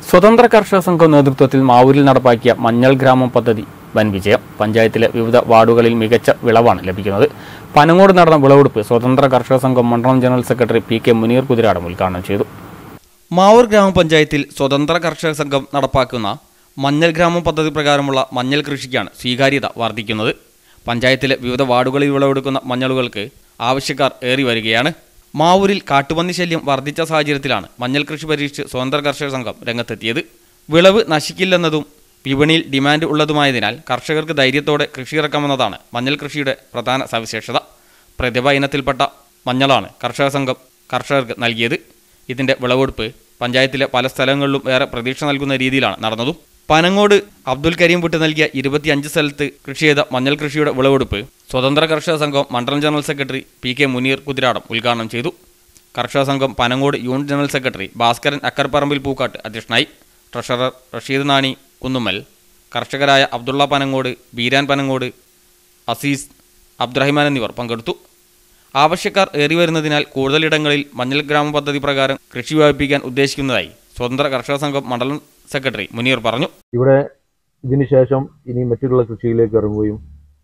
സ്വതന്ത്ര കർഷക സംഘം നേതൃത്വത്തിൽ മാവൂരിൽ നടപ്പാക്കിയ മഞ്ഞൾ ഗ്രാമം പദ്ധതി വൻ വിജയം പഞ്ചായത്തിലെ വിവിധ വാർഡുകളിൽ മികച്ച വിളവാണ് ലഭിക്കുന്നത് പനങ്ങോട് നടന്ന വിളവെടുപ്പ് സ്വതന്ത്ര കർഷക സംഘം മണ്ഡലം general secretary P K Munir Kuthiradam ഉദ്ഘാടനം ചെയ്തു മാവൂർ ഗ്രാമപഞ്ചായത്തിൽ സ്വതന്ത്ര കർഷക സംഘം നടപ്പാക്കുന്ന മഞ്ഞൾ ഗ്രാമം പദ്ധതി പ്രകാരമുള്ള മഞ്ഞൾ കൃഷിക്കാണ് സ്വീകാര്യത വർദ്ധിക്കുന്നത് പഞ്ചായത്തിലെ വിവിധ വാർഡുകളിൽ വിളവെടുക്കുന്ന മഞ്ഞളുകൾക്ക് ആവശ്യക്കാർ ഏറി വരികയാണ് മാവൂരിൽ കാട്ടുപന്നി ശല്യം വർദ്ധിച്ച സാഹചര്യത്തിലാണ് മഞ്ഞൾ കൃഷി പരീക്ഷിച്ച് സ്വതന്ത്ര കർഷക സംഘം രംഗത്തെത്തിയത് വിളവ് നശിക്കില്ലെന്നതും വിപണിയിൽ ഡിമാൻഡ് ഉള്ളതുമായതിനാൽ കർഷകർക്ക് ധൈര്യത്തോടെ കൃഷിയിറക്കാമെന്നതാണ് മഞ്ഞൾ കൃഷിയുടെ പ്രധാന സവിശേഷത പ്രതിഭ ഇനത്തിൽപ്പെട്ട മഞ്ഞളാണ് കർഷക സംഘം കർഷകർക്ക് നൽകിയത് ഇതിന്റെ വിളവെടുപ്പ് പഞ്ചായത്തിലെ പല സ്ഥലങ്ങളിലും ഏറെ പ്രതീക്ഷ നൽകുന്ന രീതിയിലാണ് നടന്നതും പനങ്ങോട് അബ്ദുൽ കരീം വിട്ട് നൽകിയ ഇരുപത്തിയഞ്ച് സ്ഥലത്ത് കൃഷി ചെയ്ത മഞ്ഞൾ കൃഷിയുടെ വിളവെടുപ്പ് സ്വതന്ത്ര കർഷക സംഘം മണ്ഡലം general secretary P K Munir Kuthiradam ഉദ്ഘാടനം ചെയ്തു കർഷക സംഘം Panangode unit general secretary Bhaskaran Akkaraparambil Pookkatt അധ്യക്ഷനായി ട്രഷറർ റഷീദ് നാണി കുന്നുമ്മൽ കർഷകരായ അബ്ദുള്ള പനങ്ങോട് ബീരാൻ പനങ്ങോട് അസീസ് അബ്ദുറഹിമാൻ എന്നിവർ പങ്കെടുത്തു ആവശ്യക്കാർ ഏറി വരുന്നതിനാൽ കൂടുതലിടങ്ങളിൽ മഞ്ഞൾ ഗ്രാമ പദ്ധതി പ്രകാരം കൃഷി വ്യാപിപ്പിക്കാൻ ഉദ്ദേശിക്കുന്നതായി സ്വതന്ത്ര കർഷക സംഘം മണ്ഡലം സെക്രട്ടറി മുനീർ പറഞ്ഞു ഇവിടെ ഇതിനുശേഷം ഇനി മറ്റുള്ള കൃഷിയിലേക്ക് ഇറങ്ങുകയും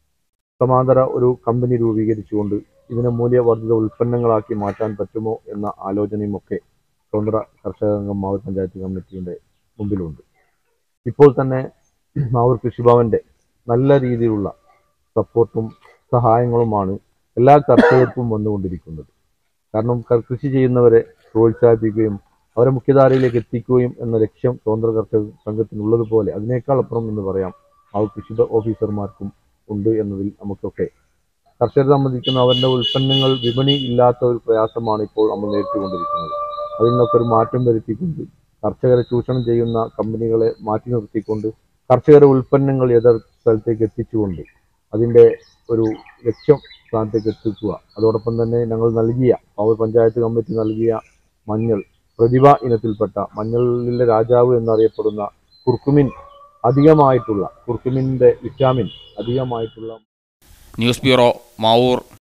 സമാന്തര ഒരു കമ്പനി രൂപീകരിച്ചുകൊണ്ട് ഇതിനെ മൂല്യവർദ്ധിത ഉൽപ്പന്നങ്ങളാക്കി മാറ്റാൻ പറ്റുമോ എന്ന ആലോചനയുമൊക്കെ സ്വതന്ത്ര കർഷക സംഘം മാവൂർ പഞ്ചായത്ത് കമ്മിറ്റിയുടെ മുമ്പിലുണ്ട് ഇപ്പോൾ തന്നെ മാവൂർ കൃഷിഭവന്റെ നല്ല രീതിയിലുള്ള സപ്പോർട്ടും സഹായങ്ങളുമാണ് എല്ലാ കർഷകർക്കും വന്നുകൊണ്ടിരിക്കുന്നത് കാരണം കർ- കൃഷി ചെയ്യുന്നവരെ പ്രോത്സാഹിപ്പിക്കുകയും അവരെ മുഖ്യധാരയിലേക്ക് എത്തിക്കുകയും എന്ന ലക്ഷ്യം സ്വതന്ത്ര കർഷക സംഘത്തിനുള്ളതുപോലെ അതിനേക്കാൾ അപ്പുറം എന്ന് പറയാം ആ കൃഷി ഓഫീസർമാർക്കും ഉണ്ട് എന്നതിൽ നമുക്കൊക്കെ കർഷകരെ സംബന്ധിക്കുന്ന അവരുടെ ഉൽപ്പന്നങ്ങൾ വിപണി ഇല്ലാത്ത ഒരു പ്രയാസമാണ് ഇപ്പോൾ നമ്മൾ നേരിട്ടുകൊണ്ടിരിക്കുന്നത് അതിൽ നിന്നൊക്കെ ഒരു മാറ്റം വരുത്തിക്കൊണ്ട് കർഷകരെ ചൂഷണം ചെയ്യുന്ന കമ്പനികളെ മാറ്റി നിർത്തിക്കൊണ്ട് കർഷകരുടെ ഉൽപ്പന്നങ്ങൾ യഥാ സ്ഥലത്തേക്ക് എത്തിച്ചുകൊണ്ട് അതിൻ്റെ ഒരു ലക്ഷ്യം സ്ഥാനത്തേക്ക് എത്തിക്കുക അതോടൊപ്പം തന്നെ ഞങ്ങൾ നൽകിയ പവർ പഞ്ചായത്ത് കമ്മിറ്റി നൽകിയ മഞ്ഞൾ പ്രതിഭ ഇനത്തിൽപ്പെട്ട മഞ്ഞളിലെ രാജാവ് എന്നറിയപ്പെടുന്ന കുർക്കുമിൻ അധികമായിട്ടുള്ള കുർക്കുമിൻ്റെ വിറ്റാമിൻ അധികമായിട്ടുള്ള ന്യൂസ് ബ്യൂറോ മാവൂർ